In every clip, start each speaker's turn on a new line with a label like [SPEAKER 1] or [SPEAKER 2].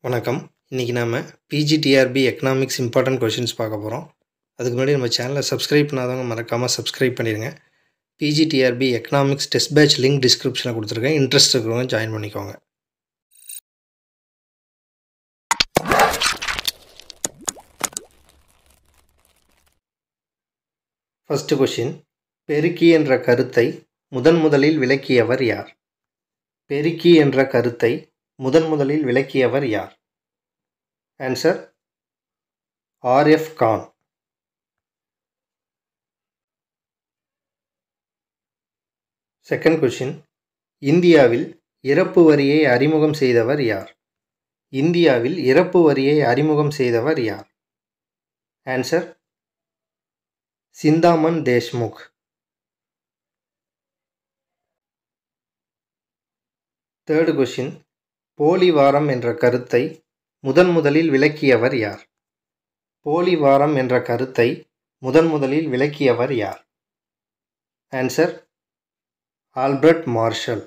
[SPEAKER 1] வணக்கம் இன்றைக்கி நாம் பிஜிடிஆர்பி எக்கனாமிக்ஸ் இம்பார்ட்டன்ட் கொஷின்ஸ் பார்க்க போகிறோம் அதுக்கு முன்னாடி நம்ம சேனலை சப்ஸ்கிரைப் பண்ணாதவங்க மறக்காமல் சப்ஸ்கிரைப் பண்ணிடுங்க PGTRB economics test batch link டிஸ்கிரிப்ஷனில் கொடுத்துருக்கேன் இன்ட்ரெஸ்ட் இருக்கிறவங்க ஜாயின் பண்ணிக்கோங்க ஃபஸ்ட்டு கொஷின் பெருக்கி என்ற கருத்தை முதன் முதலில் விளக்கியவர் யார் பெருக்கி என்ற கருத்தை முதன் முதலில் விளக்கியவர் யார் answer RF Khan second question இந்தியாவில் இறப்பு வரியை அறிமுகம் செய்தவர் யார் இந்தியாவில் இறப்பு வரியை அறிமுகம் செய்தவர் யார் answer Chintaman Deshmukh third question போலி வாரம் என்ற கருத்தை முதன் முதலில் விளக்கியவர் யார் போலி வாரம் என்ற கருத்தை முதன் முதலில் விளக்கியவர் யார் answer Albert Marshall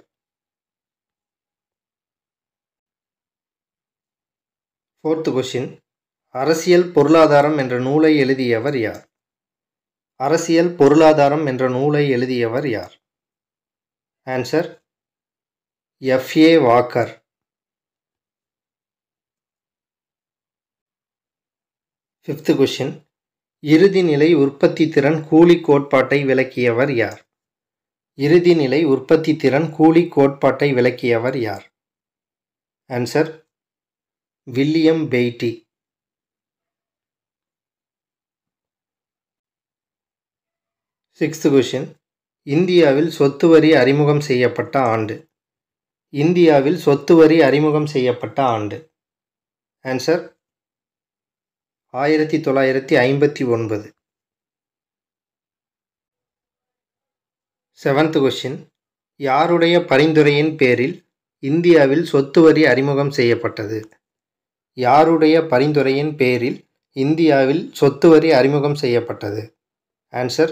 [SPEAKER 1] fourth question அரசியல் பொருளாதாரம் என்ற நூலை எழுதியவர் யார் அரசியல் பொருளாதாரம் என்ற நூலை எழுதியவர் யார் answer F A Walker fifth question இறுதிநிலை உற்பத்தி திறன் கூலி கோட்பாட்டை விளக்கியவர் யார் இறுதிநிலை உற்பத்தி திறன் கூலி கோட்பாட்டை விளக்கியவர் யார் answer William Petty sixth question இந்தியாவில் சொத்து வரி அறிமுகம் செய்யப்பட்ட ஆண்டு இந்தியாவில் சொத்து வரி அறிமுகம் செய்யப்பட்ட ஆண்டு ஆன்சர் ஆயிரத்தி தொள்ளாயிரத்தி ஐம்பத்தி ஒன்பது செவன்த் கொஷின் யாருடைய பரிந்துரையின் பேரில் இந்தியாவில் சொத்து வரி அறிமுகம் செய்யப்பட்டது யாருடைய பரிந்துரையின் பேரில் இந்தியாவில் சொத்து வரி அறிமுகம் செய்யப்பட்டது ஆன்சர்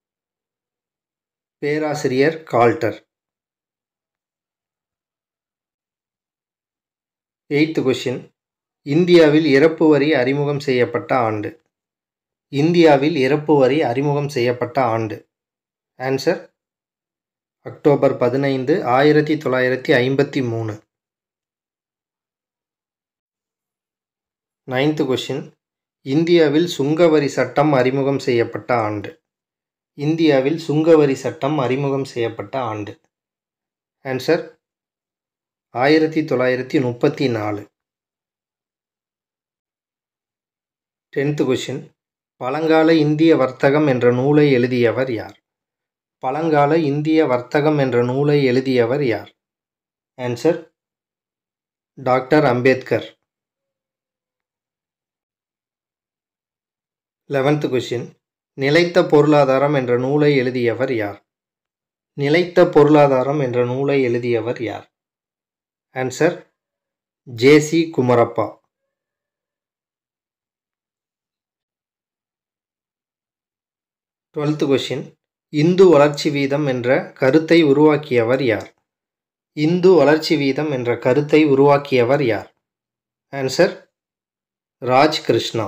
[SPEAKER 1] பேராசிரியர் கால்டர் எய்த்து கொஷின் இந்தியாவில் இறப்பு வரி அறிமுகம் செய்யப்பட்ட ஆண்டு இந்தியாவில் இறப்பு வரி அறிமுகம் செய்யப்பட்ட ஆண்டு ஆன்சர் அக்டோபர் பதினைந்து ஆயிரத்தி தொள்ளாயிரத்தி ஐம்பத்தி மூணு நைன்த்து கொஷின் இந்தியாவில் சுங்கவரி சட்டம் அறிமுகம் செய்யப்பட்ட ஆண்டு இந்தியாவில் சுங்கவரி சட்டம் அறிமுகம் செய்யப்பட்ட ஆண்டு ஆன்சர் ஆயிரத்தி தொள்ளாயிரத்தி முப்பத்தி நாலு டென்த்து கொஷின் பழங்கால இந்திய வர்த்தகம் என்ற நூலை எழுதியவர் யார் பழங்கால இந்திய வர்த்தகம் என்ற நூலை எழுதியவர் யார் answer doctor Ambedkar eleventh question நிலைத்த பொருளாதாரம் என்ற நூலை எழுதியவர் யார் நிலைத்த பொருளாதாரம் என்ற நூலை எழுதியவர் யார் answer J C Kumarappa twelfth question Hindu வளர்ச்சி வீதம் என்ற கருத்தை உருவாக்கியவர் யார் இந்து வளர்ச்சி வீதம் என்ற கருத்தை உருவாக்கியவர் யார் answer Raj Krishna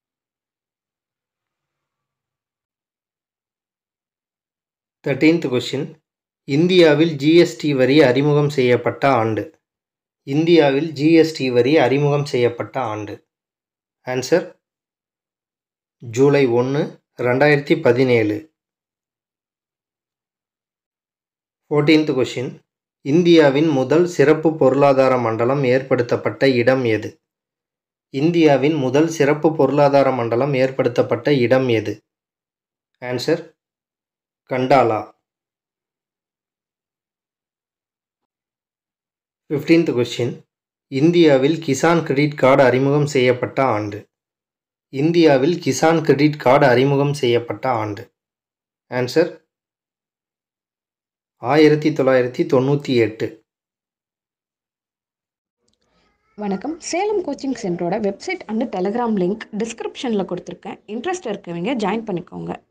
[SPEAKER 1] thirteenth question இந்தியாவில் ஜிஎஸ்டி வரி அறிமுகம் செய்யப்பட்ட ஆண்டு இந்தியாவில் ஜிஎஸ்டி வரி அறிமுகம் செய்யப்பட்ட ஆண்டு ஆன்சர் ஜூலை ஒன்று ரெண்டாயிரத்தி பதினேழு ஃபோர்டீன்த் கொஷின் இந்தியாவின் முதல் சிறப்பு பொருளாதார மண்டலம் ஏற்படுத்தப்பட்ட இடம் எது இந்தியாவின் முதல் சிறப்பு பொருளாதார மண்டலம் ஏற்படுத்தப்பட்ட இடம் எது ஆன்சர் கண்டாலா ஃபிஃப்டீன்த் கொஷின் இந்தியாவில் கிசான் கிரெடிட் கார்டு அறிமுகம் செய்யப்பட்ட ஆண்டு இந்தியாவில் கிசான் கிரெடிட் கார்டு அறிமுகம் செய்யப்பட்ட ஆண்டு ஆன்சர் ஆயிரத்தி தொள்ளாயிரத்தி தொண்ணூற்றி எட்டு
[SPEAKER 2] வணக்கம் சேலம் கோச்சிங் சென்டரோட வெப்சைட் அண்டு டெலகிராம் லிங்க் டிஸ்கிரிப்ஷனில் கொடுத்துருக்கேன் இன்ட்ரெஸ்ட் இருக்கவங்க ஜாயின் பண்ணிக்கோங்க